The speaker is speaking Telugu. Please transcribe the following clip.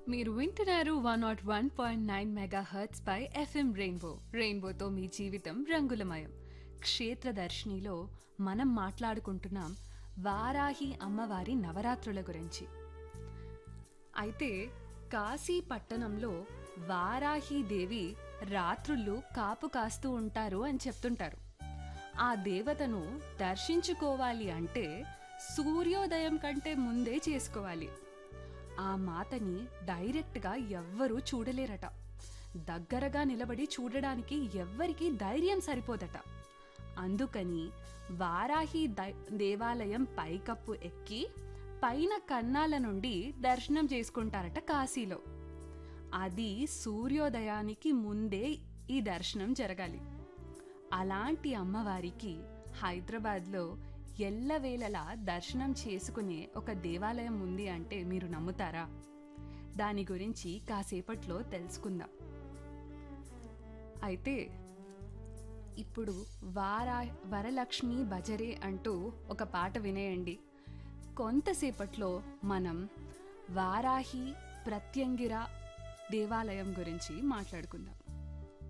మీరు వింటున్నారు one not one point nine megahertz పై ఎఫ్ఎం రెయిన్బో రెయిన్బోతో మీ జీవితం రంగులమయం క్షేత్ర దర్శినిలో మనం మాట్లాడుకుంటున్నాం వారాహి అమ్మవారి నవరాత్రుల గురించి అయితే కాశీ పట్టణంలో వారాహి దేవి రాత్రుళ్ళు కాపు కాస్తూ ఉంటారు అని చెప్తుంటారు ఆ దేవతను దర్శించుకోవాలి అంటే సూర్యోదయం కంటే ముందే చేసుకోవాలి ఆ మాతని డైరెక్ట్గా ఎవ్వరూ చూడలేరట దగ్గరగా నిలబడి చూడడానికి ఎవ్వరికీ ధైర్యం సరిపోదట అందుకని వారాహి దై- దేవాలయం పైకప్పు ఎక్కి పైన కన్నాల నుండి దర్శనం చేసుకుంటారట కాశీలో అది సూర్యోదయానికి ముందే ఈ దర్శనం జరగాలి అలాంటి అమ్మవారికి హైదరాబాద్లో ఎల్లవేళలా దర్శనం చేసుకునే ఒక దేవాలయం ఉంది అంటే మీరు నమ్ముతారా దాని గురించి కాసేపట్లో తెలుసుకుందాం అయితే ఇప్పుడు వారా వరలక్ష్మి భజరే అంటూ ఒక పాట వినేయండి కొంతసేపట్లో మనం వారాహి ప్రత్యంగిర దేవాలయం గురించి మాట్లాడుకుందాం